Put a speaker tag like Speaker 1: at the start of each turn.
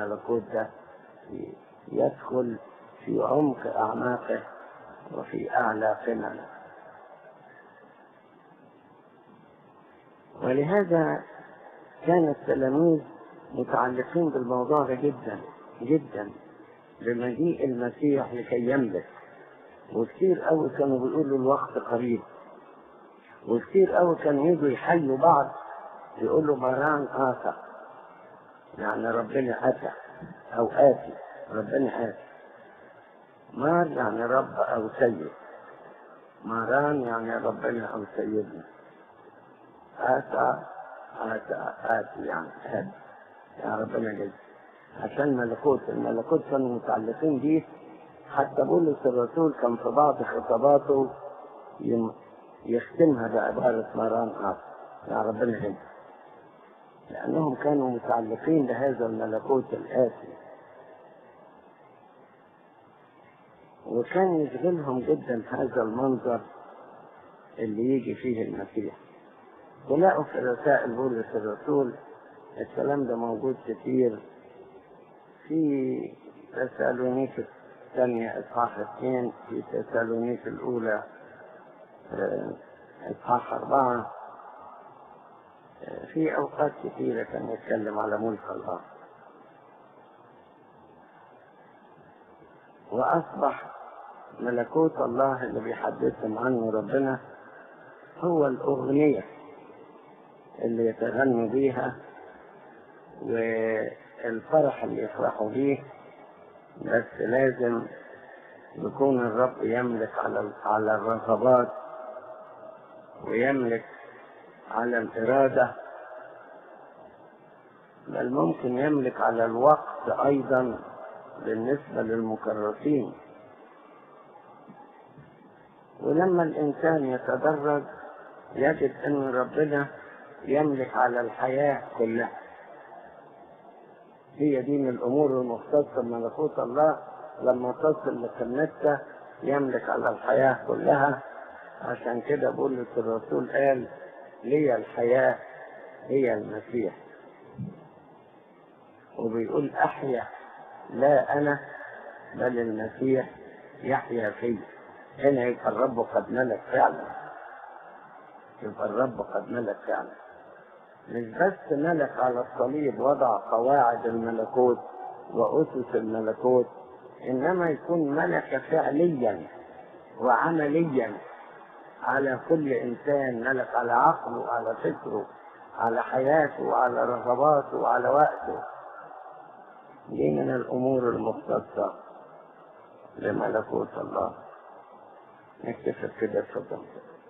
Speaker 1: الملكوت ده يدخل في عمق أعماقه وفي أعلى قممه ولهذا كان التلاميذ متعلقين بالموضوع ده جدا جدا بمجيء المسيح لكي يملك وكثير قوي كانوا بيقولوا الوقت قريب وكثير قوي كانوا يجوا يحيوا بعض يقولوا مران آتى يعني ربنا أتى أو آتي ربنا آتي مار يعني رب أو سيد ماران يعني ربنا أو سيدنا آتى آتى آتي يعني آتي يا ربنا جل عشان ملكوت الملكوت كانوا متعلقين بيه حتى بولس الرسول كان في بعض خطاباته يم- يختمها بعبارة مران آتي يا ربنا جل لأنهم كانوا متعلقين بهذا الملكوت الآتي وكان يشغلهم جدا هذا المنظر اللي يجي فيه المسيح تلاقوا في رسائل بولس الرسول الكلام ده موجود كتير في تسالونيك الثانية إصحاح اثنين في تسالونيك الأولى آه، إصحاح أربعة آه، في أوقات كثيرة كان يتكلم على ملك الله وأصبح ملكوت الله اللي بيحدثهم عنه ربنا هو الأغنية اللي يتغنوا بيها والفرح اللي يفرحوا بيه بس لازم يكون الرب يملك على على الرغبات ويملك على الإرادة بل ممكن يملك على الوقت أيضا بالنسبة للمكرسين ولما الإنسان يتدرج يجد أن ربنا يملك على الحياة كلها هي دي من الأمور المختصة بملكوت الله لما تصل لقمتها يملك على الحياة كلها عشان كده بولس الرسول قال لي الحياة هي المسيح وبيقول أحيا لا أنا بل المسيح يحيا في هنا يبقى الرب قد ملك فعلا يبقى الرب قد ملك فعلا مش بس ملك على الصليب وضع قواعد الملكوت وأسس الملكوت إنما يكون ملك فعليا وعمليا على كل إنسان ملك على عقله على فكره على حياته وعلى رغباته وعلى وقته دي من الأمور المختصة لملكوت الله نكتفي كده اتفضل